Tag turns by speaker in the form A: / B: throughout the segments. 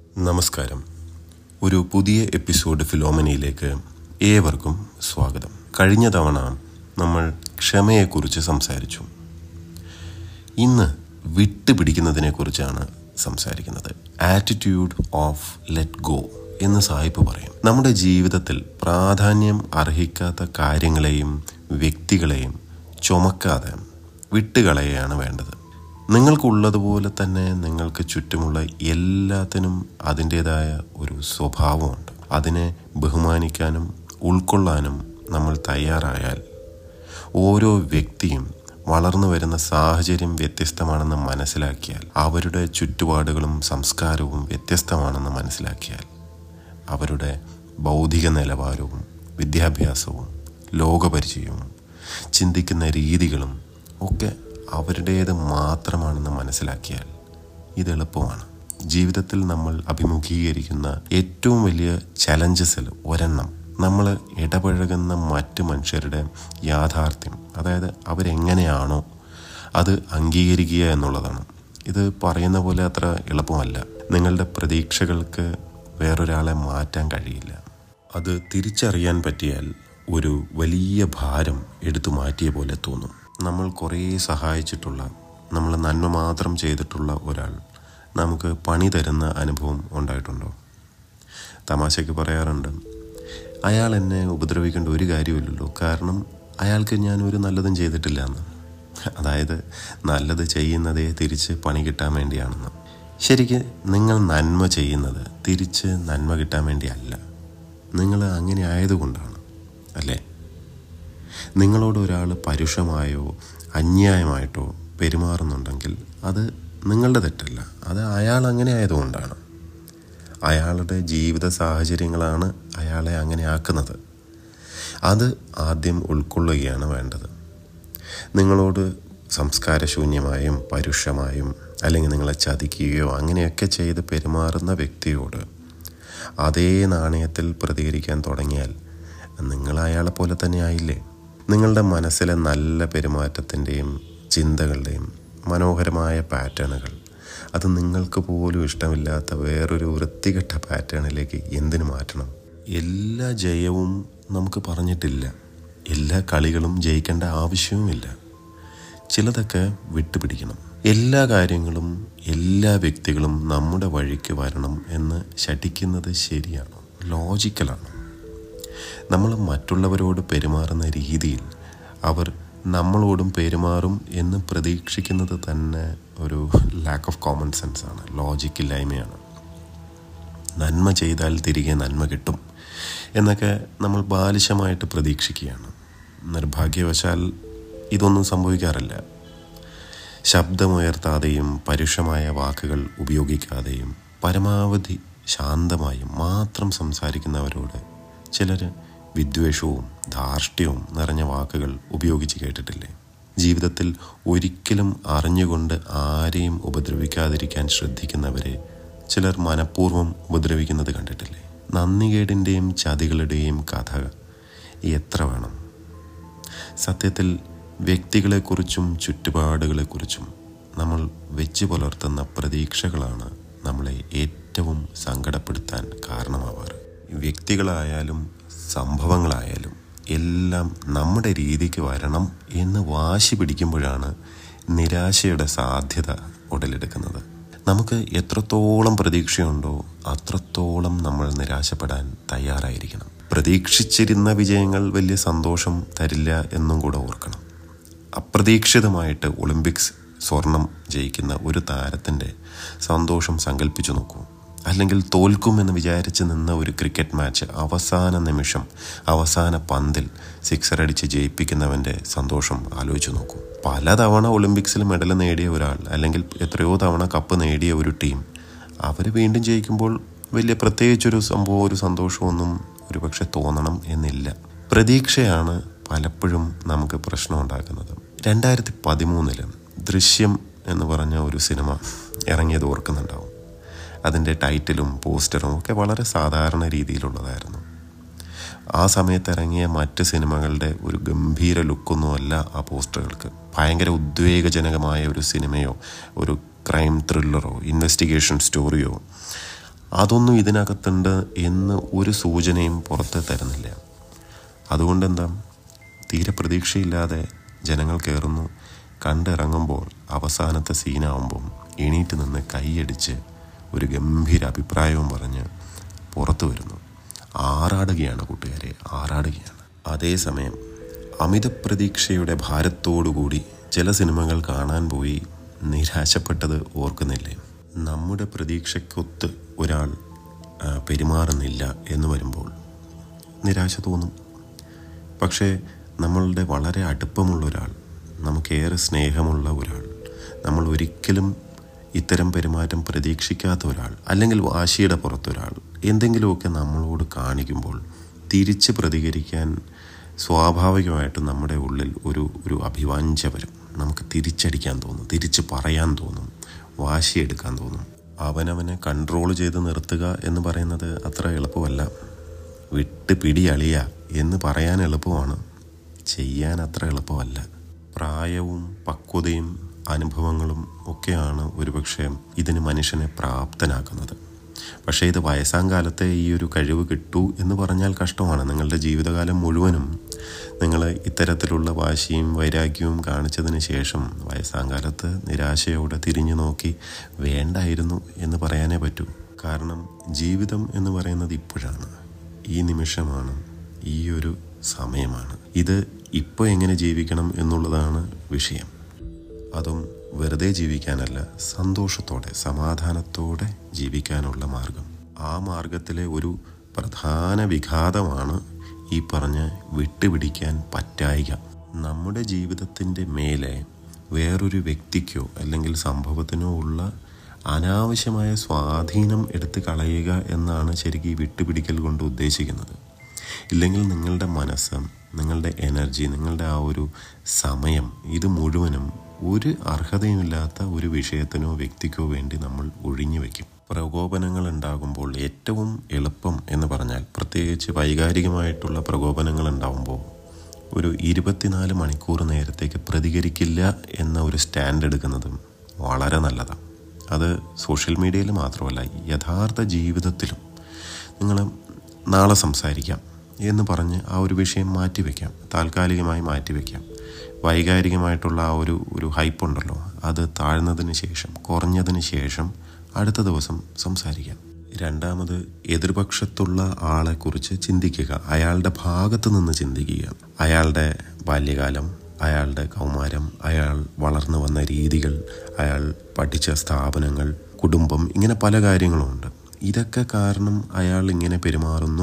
A: നമസ്കാരം ഒരു പുതിയ എപ്പിസോഡ് ഫിലോമനിയിലേക്ക് ഏവർക്കും സ്വാഗതം കഴിഞ്ഞ തവണ നമ്മൾ ക്ഷമയെക്കുറിച്ച് സംസാരിച്ചു ഇന്ന് വിട്ടുപിടിക്കുന്നതിനെക്കുറിച്ചാണ് സംസാരിക്കുന്നത് ആറ്റിറ്റ്യൂഡ് ഓഫ് ലെറ്റ് ഗോ എന്ന് സാഹിബ് പറയും നമ്മുടെ ജീവിതത്തിൽ പ്രാധാന്യം അർഹിക്കാത്ത കാര്യങ്ങളെയും വ്യക്തികളെയും ചുമക്കാതെ വിട്ടുകളയുകയാണ് വേണ്ടത് നിങ്ങൾക്കുള്ളതുപോലെ തന്നെ നിങ്ങൾക്ക് ചുറ്റുമുള്ള എല്ലാത്തിനും അതിൻ്റെതായ ഒരു സ്വഭാവമുണ്ട് അതിനെ ബഹുമാനിക്കാനും ഉൾക്കൊള്ളാനും നമ്മൾ തയ്യാറായാൽ ഓരോ വ്യക്തിയും വളർന്നു വരുന്ന സാഹചര്യം വ്യത്യസ്തമാണെന്ന് മനസ്സിലാക്കിയാൽ അവരുടെ ചുറ്റുപാടുകളും സംസ്കാരവും വ്യത്യസ്തമാണെന്ന് മനസ്സിലാക്കിയാൽ അവരുടെ ബൗദ്ധിക നിലവാരവും വിദ്യാഭ്യാസവും ലോകപരിചയവും ചിന്തിക്കുന്ന രീതികളും ഒക്കെ അവരുടേത് മാത്രമാണെന്ന് മനസ്സിലാക്കിയാൽ ഇത് എളുപ്പമാണ് ജീവിതത്തിൽ നമ്മൾ അഭിമുഖീകരിക്കുന്ന ഏറ്റവും വലിയ ചലഞ്ചസിൽ ഒരെണ്ണം നമ്മൾ ഇടപഴകുന്ന മറ്റ് മനുഷ്യരുടെ യാഥാർത്ഥ്യം അതായത് അവരെങ്ങനെയാണോ അത് അംഗീകരിക്കുക എന്നുള്ളതാണ് ഇത് പറയുന്ന പോലെ അത്ര എളുപ്പമല്ല നിങ്ങളുടെ പ്രതീക്ഷകൾക്ക് വേറൊരാളെ മാറ്റാൻ കഴിയില്ല അത് തിരിച്ചറിയാൻ പറ്റിയാൽ ഒരു വലിയ ഭാരം എടുത്തു മാറ്റിയ പോലെ തോന്നും നമ്മൾ കുറേ സഹായിച്ചിട്ടുള്ള നമ്മൾ നന്മ മാത്രം ചെയ്തിട്ടുള്ള ഒരാൾ നമുക്ക് പണി തരുന്ന അനുഭവം ഉണ്ടായിട്ടുണ്ടോ തമാശയ്ക്ക് പറയാറുണ്ട് അയാൾ എന്നെ ഉപദ്രവിക്കേണ്ട ഒരു കാര്യമില്ലല്ലോ കാരണം അയാൾക്ക് ഞാൻ ഒരു നല്ലതും ചെയ്തിട്ടില്ല എന്ന് അതായത് നല്ലത് ചെയ്യുന്നതേ തിരിച്ച് പണി കിട്ടാൻ വേണ്ടിയാണെന്ന് ശരിക്ക് നിങ്ങൾ നന്മ ചെയ്യുന്നത് തിരിച്ച് നന്മ കിട്ടാൻ വേണ്ടിയല്ല നിങ്ങൾ അങ്ങനെ ആയതുകൊണ്ടാണ് അല്ലേ നിങ്ങളോട് ഒരാൾ പരുഷമായോ അന്യായമായിട്ടോ പെരുമാറുന്നുണ്ടെങ്കിൽ അത് നിങ്ങളുടെ തെറ്റല്ല അത് അയാൾ അങ്ങനെ ആയതുകൊണ്ടാണ് അയാളുടെ ജീവിത സാഹചര്യങ്ങളാണ് അയാളെ അങ്ങനെ ആക്കുന്നത് അത് ആദ്യം ഉൾക്കൊള്ളുകയാണ് വേണ്ടത് നിങ്ങളോട് സംസ്കാരശൂന്യമായും പരുഷമായും അല്ലെങ്കിൽ നിങ്ങളെ ചതിക്കുകയോ അങ്ങനെയൊക്കെ ചെയ്ത് പെരുമാറുന്ന വ്യക്തിയോട് അതേ നാണയത്തിൽ പ്രതികരിക്കാൻ തുടങ്ങിയാൽ നിങ്ങൾ അയാളെ പോലെ തന്നെ ആയില്ലേ നിങ്ങളുടെ മനസ്സിലെ നല്ല പെരുമാറ്റത്തിൻ്റെയും ചിന്തകളുടെയും മനോഹരമായ പാറ്റേണുകൾ അത് നിങ്ങൾക്ക് പോലും ഇഷ്ടമില്ലാത്ത വേറൊരു വൃത്തികെട്ട പാറ്റേണിലേക്ക് എന്തിനു മാറ്റണം എല്ലാ ജയവും നമുക്ക് പറഞ്ഞിട്ടില്ല എല്ലാ കളികളും ജയിക്കേണ്ട ആവശ്യവുമില്ല ചിലതൊക്കെ വിട്ടുപിടിക്കണം എല്ലാ കാര്യങ്ങളും എല്ലാ വ്യക്തികളും നമ്മുടെ വഴിക്ക് വരണം എന്ന് ശഠിക്കുന്നത് ശരിയാണ് ലോജിക്കലാണ് നമ്മൾ മറ്റുള്ളവരോട് പെരുമാറുന്ന രീതിയിൽ അവർ നമ്മളോടും പെരുമാറും എന്ന് പ്രതീക്ഷിക്കുന്നത് തന്നെ ഒരു ലാക്ക് ഓഫ് കോമൺ സെൻസ് ആണ് ലോജിക്കില്ലായ്മയാണ് നന്മ ചെയ്താൽ തിരികെ നന്മ കിട്ടും എന്നൊക്കെ നമ്മൾ ബാലിശമായിട്ട് പ്രതീക്ഷിക്കുകയാണ് നിർഭാഗ്യവശാൽ ഇതൊന്നും സംഭവിക്കാറില്ല ശബ്ദമുയർത്താതെയും പരുഷമായ വാക്കുകൾ ഉപയോഗിക്കാതെയും പരമാവധി ശാന്തമായും മാത്രം സംസാരിക്കുന്നവരോട് ചിലർ വിദ്വേഷവും ധാർഷ്ട്യവും നിറഞ്ഞ വാക്കുകൾ ഉപയോഗിച്ച് കേട്ടിട്ടില്ലേ ജീവിതത്തിൽ ഒരിക്കലും അറിഞ്ഞുകൊണ്ട് ആരെയും ഉപദ്രവിക്കാതിരിക്കാൻ ശ്രദ്ധിക്കുന്നവരെ ചിലർ മനഃപൂർവ്വം ഉപദ്രവിക്കുന്നത് കണ്ടിട്ടില്ലേ നന്ദികേടിൻ്റെയും ചതികളുടെയും കഥ എത്ര വേണം സത്യത്തിൽ വ്യക്തികളെക്കുറിച്ചും ചുറ്റുപാടുകളെക്കുറിച്ചും നമ്മൾ വെച്ച് പുലർത്തുന്ന പ്രതീക്ഷകളാണ് നമ്മളെ ഏറ്റവും സങ്കടപ്പെടുത്താൻ കാരണമാവാറ് വ്യക്തികളായാലും സംഭവങ്ങളായാലും എല്ലാം നമ്മുടെ രീതിക്ക് വരണം എന്ന് വാശി പിടിക്കുമ്പോഴാണ് നിരാശയുടെ സാധ്യത ഉടലെടുക്കുന്നത് നമുക്ക് എത്രത്തോളം പ്രതീക്ഷയുണ്ടോ അത്രത്തോളം നമ്മൾ നിരാശപ്പെടാൻ തയ്യാറായിരിക്കണം പ്രതീക്ഷിച്ചിരുന്ന വിജയങ്ങൾ വലിയ സന്തോഷം തരില്ല എന്നും കൂടെ ഓർക്കണം അപ്രതീക്ഷിതമായിട്ട് ഒളിമ്പിക്സ് സ്വർണം ജയിക്കുന്ന ഒരു താരത്തിൻ്റെ സന്തോഷം സങ്കല്പിച്ചു നോക്കൂ അല്ലെങ്കിൽ തോൽക്കുമെന്ന് വിചാരിച്ച് നിന്ന ഒരു ക്രിക്കറ്റ് മാച്ച് അവസാന നിമിഷം അവസാന പന്തിൽ സിക്സർ അടിച്ച് ജയിപ്പിക്കുന്നവൻ്റെ സന്തോഷം ആലോചിച്ച് നോക്കൂ പലതവണ ഒളിമ്പിക്സിൽ മെഡൽ നേടിയ ഒരാൾ അല്ലെങ്കിൽ എത്രയോ തവണ കപ്പ് നേടിയ ഒരു ടീം അവർ വീണ്ടും ജയിക്കുമ്പോൾ വലിയ പ്രത്യേകിച്ചൊരു സംഭവം ഒരു സന്തോഷമൊന്നും ഒരു പക്ഷെ തോന്നണം എന്നില്ല പ്രതീക്ഷയാണ് പലപ്പോഴും നമുക്ക് പ്രശ്നം ഉണ്ടാക്കുന്നത് രണ്ടായിരത്തി പതിമൂന്നില് ദൃശ്യം എന്ന് പറഞ്ഞ ഒരു സിനിമ ഇറങ്ങിയത് ഓർക്കുന്നുണ്ടാവും അതിൻ്റെ ടൈറ്റിലും പോസ്റ്ററും ഒക്കെ വളരെ സാധാരണ രീതിയിലുള്ളതായിരുന്നു ആ സമയത്ത് ഇറങ്ങിയ മറ്റ് സിനിമകളുടെ ഒരു ഗംഭീര ലുക്കൊന്നുമല്ല ആ പോസ്റ്ററുകൾക്ക് ഭയങ്കര ഉദ്വേഗജനകമായ ഒരു സിനിമയോ ഒരു ക്രൈം ത്രില്ലറോ ഇൻവെസ്റ്റിഗേഷൻ സ്റ്റോറിയോ അതൊന്നും ഇതിനകത്തുണ്ട് എന്ന് ഒരു സൂചനയും പുറത്ത് തരുന്നില്ല അതുകൊണ്ട് എന്താ തീരെ പ്രതീക്ഷയില്ലാതെ ജനങ്ങൾ കയറുന്നു കണ്ടിറങ്ങുമ്പോൾ അവസാനത്തെ സീനാവുമ്പം എണീറ്റ് നിന്ന് കൈയടിച്ച് ഒരു ഗംഭീര അഭിപ്രായവും പറഞ്ഞ് പുറത്തു വരുന്നു ആറാടുകയാണ് കൂട്ടുകാരെ ആറാടുകയാണ് അതേസമയം അമിത പ്രതീക്ഷയുടെ ഭാരത്തോടുകൂടി ചില സിനിമകൾ കാണാൻ പോയി നിരാശപ്പെട്ടത് ഓർക്കുന്നില്ലേ നമ്മുടെ പ്രതീക്ഷയ്ക്കൊത്ത് ഒരാൾ ആ, പെരുമാറുന്നില്ല എന്ന് വരുമ്പോൾ നിരാശ തോന്നും പക്ഷേ നമ്മളുടെ വളരെ അടുപ്പമുള്ള ഒരാൾ നമുക്കേറെ സ്നേഹമുള്ള ഒരാൾ നമ്മൾ ഒരിക്കലും ഇത്തരം പെരുമാറ്റം പ്രതീക്ഷിക്കാത്ത ഒരാൾ അല്ലെങ്കിൽ വാശിയുടെ പുറത്തൊരാൾ എന്തെങ്കിലുമൊക്കെ നമ്മളോട് കാണിക്കുമ്പോൾ തിരിച്ച് പ്രതികരിക്കാൻ സ്വാഭാവികമായിട്ടും നമ്മുടെ ഉള്ളിൽ ഒരു ഒരു അഭിവാഞ്ച വരും നമുക്ക് തിരിച്ചടിക്കാൻ തോന്നും തിരിച്ച് പറയാൻ തോന്നും വാശിയെടുക്കാൻ തോന്നും അവനവനെ കൺട്രോൾ ചെയ്ത് നിർത്തുക എന്ന് പറയുന്നത് അത്ര എളുപ്പമല്ല വിട്ട് പിടി അളിയ എന്ന് പറയാൻ എളുപ്പമാണ് ചെയ്യാൻ അത്ര എളുപ്പമല്ല പ്രായവും പക്വതയും അനുഭവങ്ങളും ഒക്കെയാണ് ഒരുപക്ഷെ ഇതിന് മനുഷ്യനെ പ്രാപ്തനാക്കുന്നത് പക്ഷേ ഇത് വയസ്സാം കാലത്തെ ഈ ഒരു കഴിവ് കിട്ടൂ എന്ന് പറഞ്ഞാൽ കഷ്ടമാണ് നിങ്ങളുടെ ജീവിതകാലം മുഴുവനും നിങ്ങൾ ഇത്തരത്തിലുള്ള വാശിയും വൈരാഗ്യവും കാണിച്ചതിന് ശേഷം വയസ്സാം കാലത്ത് നിരാശയോടെ തിരിഞ്ഞു നോക്കി വേണ്ടായിരുന്നു എന്ന് പറയാനേ പറ്റൂ കാരണം ജീവിതം എന്ന് പറയുന്നത് ഇപ്പോഴാണ് ഈ നിമിഷമാണ് ഈ ഒരു സമയമാണ് ഇത് ഇപ്പോൾ എങ്ങനെ ജീവിക്കണം എന്നുള്ളതാണ് വിഷയം അതും വെറുതെ ജീവിക്കാനല്ല സന്തോഷത്തോടെ സമാധാനത്തോടെ ജീവിക്കാനുള്ള മാർഗം ആ മാർഗത്തിലെ ഒരു പ്രധാന വിഘാതമാണ് ഈ പറഞ്ഞ വിട്ടുപിടിക്കാൻ പറ്റായിക നമ്മുടെ ജീവിതത്തിൻ്റെ മേലെ വേറൊരു വ്യക്തിക്കോ അല്ലെങ്കിൽ സംഭവത്തിനോ ഉള്ള അനാവശ്യമായ സ്വാധീനം എടുത്ത് കളയുക എന്നാണ് ശരിക്കും ഈ വിട്ടുപിടിക്കൽ കൊണ്ട് ഉദ്ദേശിക്കുന്നത് ഇല്ലെങ്കിൽ നിങ്ങളുടെ മനസ്സ് നിങ്ങളുടെ എനർജി നിങ്ങളുടെ ആ ഒരു സമയം ഇത് മുഴുവനും ഒരു അർഹതയുമില്ലാത്ത ഒരു വിഷയത്തിനോ വ്യക്തിക്കോ വേണ്ടി നമ്മൾ ഒഴിഞ്ഞു വയ്ക്കും പ്രകോപനങ്ങൾ ഉണ്ടാകുമ്പോൾ ഏറ്റവും എളുപ്പം എന്ന് പറഞ്ഞാൽ പ്രത്യേകിച്ച് വൈകാരികമായിട്ടുള്ള പ്രകോപനങ്ങൾ ഉണ്ടാകുമ്പോൾ ഒരു ഇരുപത്തിനാല് മണിക്കൂർ നേരത്തേക്ക് പ്രതികരിക്കില്ല എന്ന ഒരു സ്റ്റാൻഡ് എടുക്കുന്നതും വളരെ നല്ലതാണ് അത് സോഷ്യൽ മീഡിയയിൽ മാത്രമല്ല യഥാർത്ഥ ജീവിതത്തിലും നിങ്ങൾ നാളെ സംസാരിക്കാം എന്ന് പറഞ്ഞ് ആ ഒരു വിഷയം മാറ്റിവെക്കാം താൽക്കാലികമായി മാറ്റിവെക്കാം വൈകാരികമായിട്ടുള്ള ആ ഒരു ഒരു ഹൈപ്പ് ഉണ്ടല്ലോ അത് താഴ്ന്നതിന് ശേഷം കുറഞ്ഞതിന് ശേഷം അടുത്ത ദിവസം സംസാരിക്കാം രണ്ടാമത് എതിർപക്ഷത്തുള്ള ആളെക്കുറിച്ച് ചിന്തിക്കുക അയാളുടെ ഭാഗത്ത് നിന്ന് ചിന്തിക്കുക അയാളുടെ ബാല്യകാലം അയാളുടെ കൗമാരം അയാൾ വളർന്നു വന്ന രീതികൾ അയാൾ പഠിച്ച സ്ഥാപനങ്ങൾ കുടുംബം ഇങ്ങനെ പല കാര്യങ്ങളുമുണ്ട് ഇതൊക്കെ കാരണം അയാൾ ഇങ്ങനെ പെരുമാറുന്നു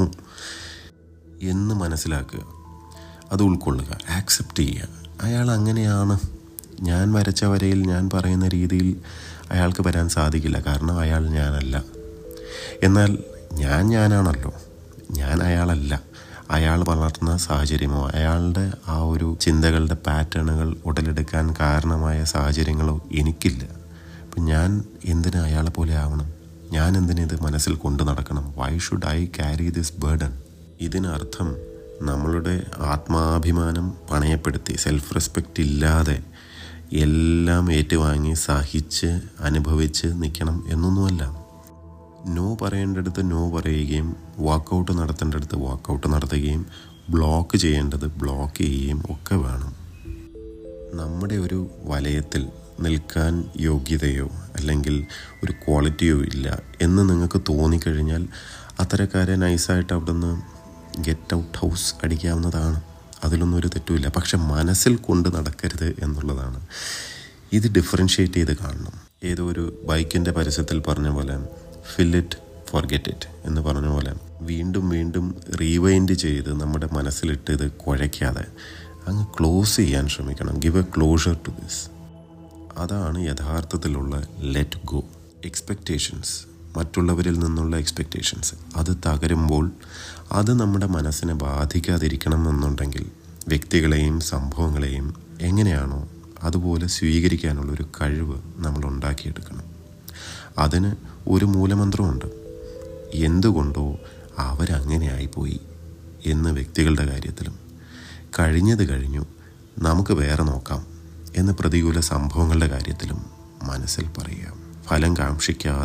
A: എന്ന് മനസ്സിലാക്കുക അത് ഉൾക്കൊള്ളുക ആക്സെപ്റ്റ് ചെയ്യുക അയാൾ അങ്ങനെയാണ് ഞാൻ വരച്ച വരയിൽ ഞാൻ പറയുന്ന രീതിയിൽ അയാൾക്ക് വരാൻ സാധിക്കില്ല കാരണം അയാൾ ഞാനല്ല എന്നാൽ ഞാൻ ഞാനാണല്ലോ ഞാൻ അയാളല്ല അയാൾ വളർന്ന സാഹചര്യമോ അയാളുടെ ആ ഒരു ചിന്തകളുടെ പാറ്റേണുകൾ ഉടലെടുക്കാൻ കാരണമായ സാഹചര്യങ്ങളോ എനിക്കില്ല അപ്പം ഞാൻ എന്തിന് അയാളെ പോലെ ആവണം ഞാൻ എന്തിനിത് മനസ്സിൽ കൊണ്ടു നടക്കണം why should I carry this burden ഇതിനർത്ഥം നമ്മളുടെ ആത്മാഭിമാനം പണയപ്പെടുത്തി സെൽഫ് റെസ്പെക്റ്റ് ഇല്ലാതെ എല്ലാം ഏറ്റുവാങ്ങി സഹിച്ച് അനുഭവിച്ച് നിൽക്കണം എന്നൊന്നുമല്ല നോ പറയേണ്ടടുത്ത് നോ പറയുകയും വാക്കൗട്ട് നടത്തേണ്ടടുത്ത് വാക്കൗട്ട് നടത്തുകയും ബ്ലോക്ക് ചെയ്യേണ്ടത് ബ്ലോക്ക് ചെയ്യുകയും ഒക്കെ വേണം നമ്മുടെ ഒരു വലയത്തിൽ നിൽക്കാൻ യോഗ്യതയോ അല്ലെങ്കിൽ ഒരു ക്വാളിറ്റിയോ ഇല്ല എന്ന് നിങ്ങൾക്ക് തോന്നിക്കഴിഞ്ഞാൽ അത്തരക്കാരെ നൈസായിട്ട് അവിടെ നിന്ന് ഗെറ്റ് ഔട്ട് ഹൗസ് അടിക്കാവുന്നതാണ് അതിലൊന്നും ഒരു തെറ്റുമില്ല പക്ഷെ മനസ്സിൽ കൊണ്ട് നടക്കരുത് എന്നുള്ളതാണ് ഇത് ഡിഫറൻഷ്യേറ്റ് ചെയ്ത് കാണണം ഏതോ ഒരു ബൈക്കിൻ്റെ പരസ്യത്തിൽ പറഞ്ഞ പോലെ ഫിൽ ഇറ്റ് ഫോർഗെറ്റ് ഇറ്റ് എന്ന് പറഞ്ഞ പോലെ വീണ്ടും വീണ്ടും റീവൈൻഡ് ചെയ്ത് നമ്മുടെ മനസ്സിലിട്ട് ഇത് കുഴയ്ക്കാതെ അങ്ങ് ക്ലോസ് ചെയ്യാൻ ശ്രമിക്കണം give a closure to this അതാണ് യഥാർത്ഥത്തിലുള്ള ലെറ്റ് ഗോ എക്സ്പെക്റ്റേഷൻസ് മറ്റുള്ളവരിൽ നിന്നുള്ള എക്സ്പെക്റ്റേഷൻസ് അത് തകരുമ്പോൾ അത് നമ്മുടെ മനസ്സിനെ ബാധിക്കാതിരിക്കണം എന്നുണ്ടെങ്കിൽ വ്യക്തികളെയും സംഭവങ്ങളെയും എങ്ങനെയാണോ അതുപോലെ സ്വീകരിക്കാനുള്ള ഒരു കഴിവ് നമ്മൾ ഉണ്ടാക്കിയെടുക്കണം അതിന് ഒരു മൂലമന്ത്രമുണ്ട് എന്തുകൊണ്ടോ അവരങ്ങനെ ആയിപ്പോയി എന്ന് വ്യക്തികളുടെ കാര്യത്തിലും കഴിഞ്ഞത് കഴിഞ്ഞു നമുക്ക് വേറെ നോക്കാം എന്ന് പ്രതികൂല സംഭവങ്ങളുടെ കാര്യത്തിലും മനസ്സിൽ പറയുക ഫലം കാക്ഷിക്കാതെ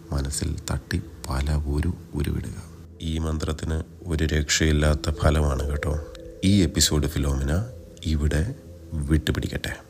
A: മനസ്സിൽ തട്ടി പല ഒരു ഉരുവിടുക ഈ മന്ത്രത്തിന് ഒരു രക്ഷയില്ലാത്ത ഫലമാണ് കേട്ടോ ഈ എപ്പിസോഡ് ഫിലോമിന ഇവിടെ വിട്ടുപിടിക്കട്ടെ